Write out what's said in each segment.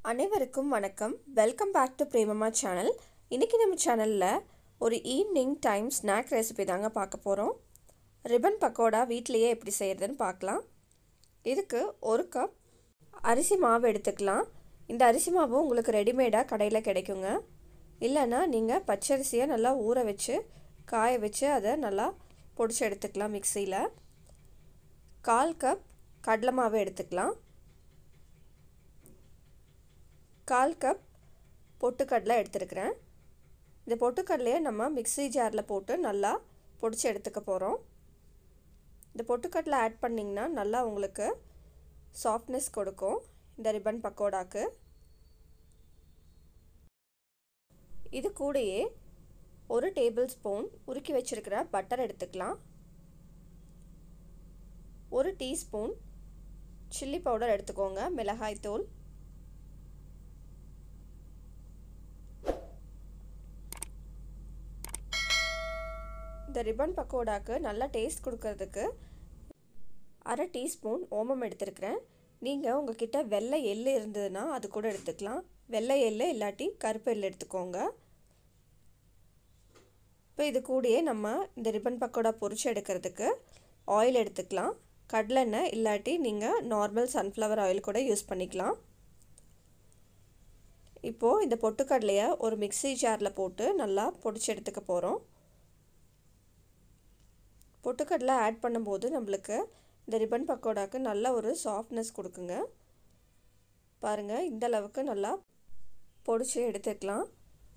அனைவருக்கும் வணக்கம் welcome back to Premama channel இன்றைக்கி நம்ம சேனலில் ஒரு ஈவினிங் டைம் ஸ்நாக் ரெசிபி தாங்க பார்க்க போகிறோம் ரிப்பன் பக்கோடா வீட்டிலையே எப்படி செய்கிறதுன்னு பார்க்கலாம் இதுக்கு ஒரு கப் அரிசி மாவு எடுத்துக்கலாம் இந்த அரிசி மாவு உங்களுக்கு ரெடிமேடாக கடையில் கிடைக்குங்க இல்லைன்னா நீங்கள் பச்சரிசியை நல்லா ஊற வச்சு காய வச்சு அதை நல்லா பொடிச்சு எடுத்துக்கலாம் மிக்சியில் கால் கப் கடலை மாவு எடுத்துக்கலாம் கால் கப் பொட்டுக்கடலை எடுத்துருக்கிறேன் இந்த பொட்டுக்கடலையை நம்ம மிக்ஸி ஜாரில் போட்டு நல்லா பொடிச்சு எடுத்துக்க போகிறோம் இந்த பொட்டுக்கடலை ஆட் பண்ணிங்கன்னா நல்லா உங்களுக்கு சாஃப்ட்னஸ் கொடுக்கும் இந்த ரிப்பன் பக்கோடாக்கு இது கூடயே ஒரு டேபிள் ஸ்பூன் உருக்கி வச்சுருக்கிற பட்டர் எடுத்துக்கலாம் ஒரு டீஸ்பூன் சில்லி பவுடர் எடுத்துக்கோங்க மிளகாய் தூள் இந்த ரிப்பன் பக்கோடாக்கு நல்லா டேஸ்ட் கொடுக்கறதுக்கு அரை டீஸ்பூன் ஓமம் எடுத்துருக்கிறேன் நீங்கள் உங்ககிட்ட வெள்ளை எள்ளு இருந்ததுன்னா அது கூட எடுத்துக்கலாம் வெள்ளை எள்ளு இல்லாட்டி கருப்பு எள்ளு எடுத்துக்கோங்க இப்போ இது கூடயே நம்ம இந்த ரிப்பன் பக்கோடா பொரிச்சு எடுக்கிறதுக்கு ஆயில் எடுத்துக்கலாம் கடலெண்ணெய் இல்லாட்டி நீங்கள் நார்மல் சன்ஃப்ளவர் ஆயில் கூட யூஸ் பண்ணிக்கலாம் இப்போது இந்த பொட்டுக்கடலையை ஒரு மிக்சி ஜாரில் போட்டு நல்லா பொடிச்சு எடுத்துக்க போகிறோம் பொட்டுக்கடலை ஆட் பண்ணும்போது நம்மளுக்கு இந்த ரிப்பன் பக்கோடாக்கு நல்ல ஒரு சாஃப்ட்னஸ் கொடுக்குங்க பாருங்கள் இந்த அளவுக்கு நல்லா பொடிச்சு எடுத்துக்கலாம்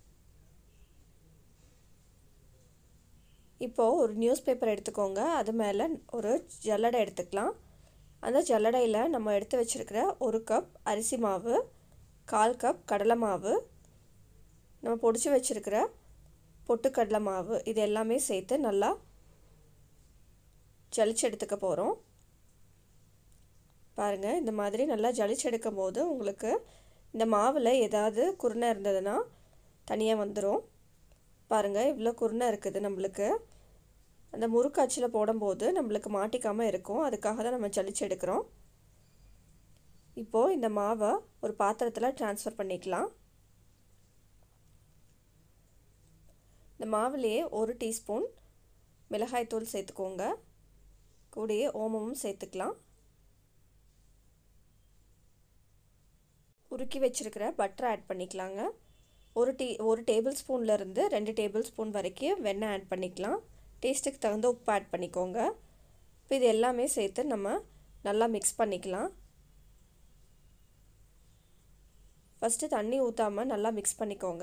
இப்போது ஒரு நியூஸ் பேப்பர் எடுத்துக்கோங்க அது மேலே ஒரு ஜல்லடை எடுத்துக்கலாம் அந்த ஜல்லடையில் நம்ம எடுத்து வச்சுருக்கிற ஒரு கப் அரிசி மாவு கால் கப் கடலை மாவு நம்ம பொடிச்சு வச்சுருக்கிற பொட்டுக்கடலை மாவு இது எல்லாமே சேர்த்து நல்லா ஜலிச்சு எடுத்துக்க போகிறோம் பாருங்கள் இந்த மாதிரி நல்லா ஜலிச்சு எடுக்கும் போது உங்களுக்கு இந்த மாவில் ஏதாவது குருணை இருந்ததுன்னா தனியாக வந்துடும் பாருங்கள் இவ்வளோ குருணை இருக்குது நம்மளுக்கு அந்த முறுக்காச்சில் போடும்போது நம்மளுக்கு மாட்டிக்காமல் இருக்கும் அதுக்காக தான் நம்ம ஜலிச்சு எடுக்கிறோம் இப்போது இந்த மாவை ஒரு பாத்திரத்தில் ட்ரான்ஸ்ஃபர் பண்ணிக்கலாம் இந்த மாவுலேயே ஒரு டீஸ்பூன் மிளகாய்த்தூள் சேர்த்துக்கோங்க கூடயே ஓமமும் சேர்த்துக்கலாம் உருக்கி வச்சுருக்கிற பட்டரை ஆட் பண்ணிக்கலாங்க ஒரு டீ ஒரு டேபிள் ஸ்பூன்லேருந்து ரெண்டு டேபிள் ஸ்பூன் வரைக்கும் வெண்ணெய் ஆட் பண்ணிக்கலாம் டேஸ்ட்டுக்கு தகுந்த உப்பு ஆட் பண்ணிக்கோங்க இப்போ இது எல்லாமே சேர்த்து நம்ம நல்லா மிக்ஸ் பண்ணிக்கலாம் ஃபஸ்ட்டு தண்ணி ஊற்றாமல் நல்லா மிக்ஸ் பண்ணிக்கோங்க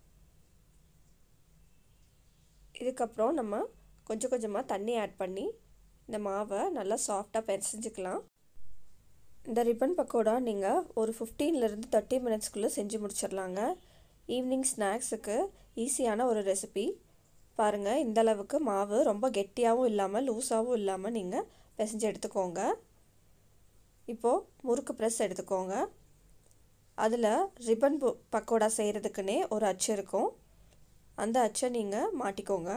இதுக்கப்புறம் நம்ம கொஞ்சம் கொஞ்சமாக தண்ணி ஆட் பண்ணி இந்த மாவை நல்லா சாஃப்டாக பிசைஞ்சிக்கலாம் இந்த ரிப்பன் பக்கோடா நீங்கள் ஒரு ஃபிஃப்டீன்லேருந்து தேர்ட்டி மினிட்ஸ்க்குள்ளே செஞ்சு முடிச்சிடலாங்க ஈவினிங் ஸ்நாக்ஸுக்கு ஈஸியான ஒரு ரெசிபி பாருங்கள் இந்த அளவுக்கு மாவு ரொம்ப கெட்டியாகவும் இல்லாமல் லூஸாகவும் இல்லாமல் நீங்கள் பிசைஞ்சு எடுத்துக்கோங்க இப்போது முறுக்கு ப்ரெஸ் எடுத்துக்கோங்க அதில் ரிப்பன் பக்கோடா செய்கிறதுக்குன்னே ஒரு அச்சு இருக்கும் அந்த அச்சை நீங்கள் மாட்டிக்கோங்க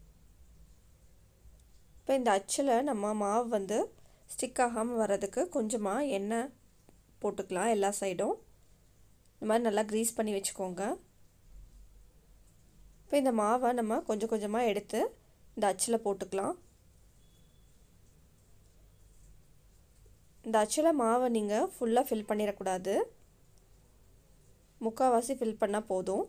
இப்போ இந்த அச்சில் நம்ம மாவு வந்து ஸ்டிக் ஆகாமல் வர்றதுக்கு கொஞ்சமாக எண்ணெய் போட்டுக்கலாம் எல்லா சைடும் இந்த மாதிரி நல்லா க்ரீஸ் பண்ணி வச்சுக்கோங்க இப்போ இந்த மாவை நம்ம கொஞ்சம் கொஞ்சமாக எடுத்து இந்த அச்சில் போட்டுக்கலாம் இந்த அச்சில் மாவை நீங்கள் ஃபுல்லாக ஃபில் பண்ணிடக்கூடாது முக்கால்வாசி ஃபில் பண்ணால் போதும்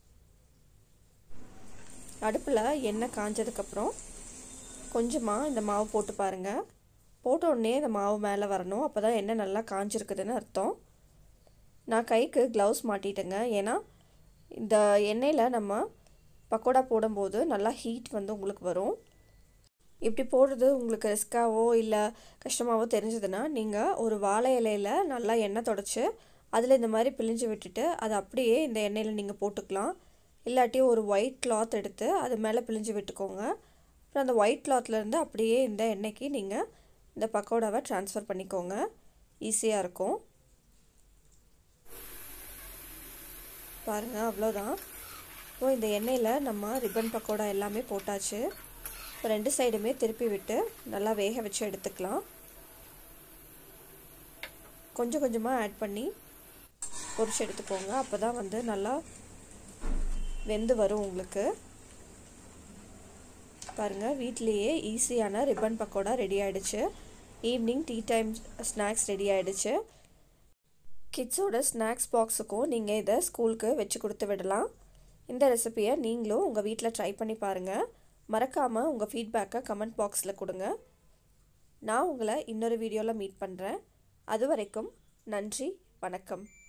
அடுப்பில் எண்ணெய் காஞ்சதுக்கப்புறம் கொஞ்சமாக இந்த மாவு போட்டு பாருங்கள் போட்ட உடனே இந்த மாவு மேலே வரணும் அப்போ தான் எண்ணெய் நல்லா காஞ்சிருக்குதுன்னு அர்த்தம் நான் கைக்கு க்ளவுஸ் மாட்டிட்டேங்க ஏன்னா இந்த எண்ணெயில் நம்ம பக்கோடா போடும்போது நல்லா ஹீட் வந்து உங்களுக்கு வரும் இப்படி போடுறது உங்களுக்கு ரிஸ்க்காவோ இல்லை கஷ்டமாகவோ தெரிஞ்சதுன்னா நீங்கள் ஒரு வாழை இலையில் நல்லா எண்ணெய் தொடச்சி அதில் இந்த மாதிரி பிழிஞ்சு விட்டுட்டு அதை அப்படியே இந்த எண்ணெயில் நீங்கள் போட்டுக்கலாம் இல்லாட்டி ஒரு ஒயிட் கிளாத் எடுத்து அது மேலே பிழிஞ்சு விட்டுக்கோங்க அப்புறம் அந்த ஒயிட் கிளாத்லேருந்து அப்படியே இந்த எண்ணெய்க்கு நீங்கள் இந்த பக்கோடாவை ட்ரான்ஸ்ஃபர் பண்ணிக்கோங்க ஈஸியாக இருக்கும் பாருங்கள் அவ்வளோதான் இப்போ இந்த எண்ணெயில் நம்ம ரிப்பன் பக்கோடா எல்லாமே போட்டாச்சு இப்போ ரெண்டு சைடுமே திருப்பி விட்டு நல்லா வேக வச்சு எடுத்துக்கலாம் கொஞ்சம் கொஞ்சமாக ஆட் பண்ணி பொரிச்சு எடுத்துக்கோங்க அப்போ தான் வந்து நல்லா வெந்து வரும் உங்களுக்கு பாருங்கள் வீட்லேயே ஈஸியான ரிப்பன் பக்கோடா ரெடி ஆகிடுச்சு evening tea time snacks ready ஆகிடுச்சு கிட்ஸோட ஸ்நாக்ஸ் பாக்ஸுக்கும் நீங்கள் இதை ஸ்கூலுக்கு வச்சு கொடுத்து விடலாம் இந்த ரெசிப்பியை நீங்களும் உங்கள் வீட்டில் ட்ரை பண்ணி பாருங்கள் மறக்காமல் உங்கள் ஃபீட்பேக்கை கமெண்ட் பாக்ஸில் கொடுங்க நான் உங்களை இன்னொரு வீடியோவில் மீட் பண்ணுறேன் அது வரைக்கும் நன்றி வணக்கம்